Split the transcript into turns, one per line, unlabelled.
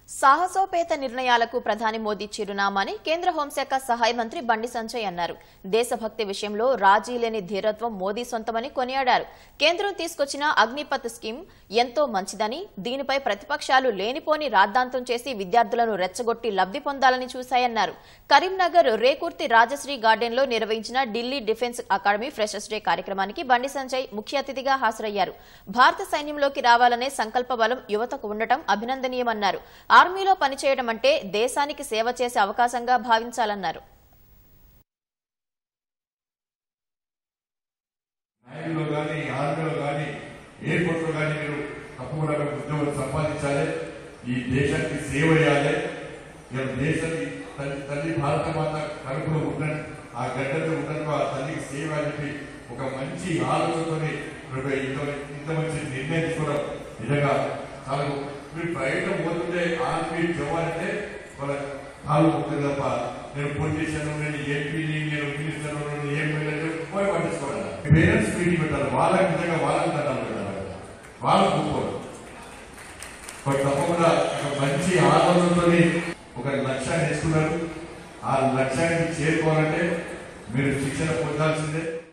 సాహసోపేత నిర్ణయాలకు ప్రధాని మోదీ చిరునామాని కేంద్ర హోంశాఖ సహాయ మంత్రి బండి సంజయ్ అన్నారు దేశభక్తి విషయంలో రాజీ లేని ధీరత్వం మోదీ సొంతమని కొనియాడారు కేంద్రం తీసుకొచ్చిన అగ్నిపథ్ స్కీమ్ ఎంతో మంచిదని దీనిపై ప్రతిపక్షాలు లేనిపోని రాద్ధాంతం చేసి విద్యార్థులను రెచ్చగొట్టి లబ్ధి పొందాలని చూశాయన్నారు కరీంనగర్ రేకుర్తి రాజశ్రీ గార్డెన్ లో నిర్వహించిన Delhi defence academy freshers day కార్యక్రమానికి బండి సంజయ్ ముఖ్య అతిథిగా హాజరయ్యారు భారత సైన్యంలోకి రావాలనే సంకల్ప బలం యువతకు ఉండటం అభినందనీయమన్నారు ఆర్మీలో పనిచేయడం అంటే దేశానికి సేవ చేసే అవకాశంగా భావించాలన్నారు
నాయుడులో కానీ ఆర్మీలో కానీ ఎయిర్పోర్ట్ లో కానీ మీరు తప్పకుండా ఒక ఉద్యోగం సంపాదించాలి ఈ దేశానికి సేవ చేయాలి ఇలా దేశానికి తల్లి తల్లి భారత మాత కడుపులో ఉన్న ఆ గడ్డలో ఉన్నట్టు ఆ తల్లికి సేవ అని చెప్పి ఒక మంచి ఆలోచనతోని మీరు ఒక ఇంత ఇంత మంచి నిర్ణయం తీసుకోవడం నిజంగా చాలా గొప్ప. మీరు ప్రైవేట్ లో పోతుంటే ఆర్మీ జవాన్ అంటే వాళ్ళ కాలు ముక్తుంది తప్ప నేను పొలిటీషియన్ నేను ఎంపీని నేను మినిస్టర్ నేను ఎమ్మెల్యే పోయి పట్టించుకోవాలి పేరెంట్స్ మీటింగ్ పెట్టాలి వాళ్ళకి నిజంగా వాళ్ళకి దండాలు పెట్టాలి వాళ్ళు కూర్చోవాలి బట్ తప్పకుండా ఒక మంచి ఆలోచనతో ఒక లక్ష్యాన్ని ఎంచుకున్నారు ఆ లక్ష్యానికి చేరుకోవాలంటే మీరు శిక్షణ పొందాల్సిందే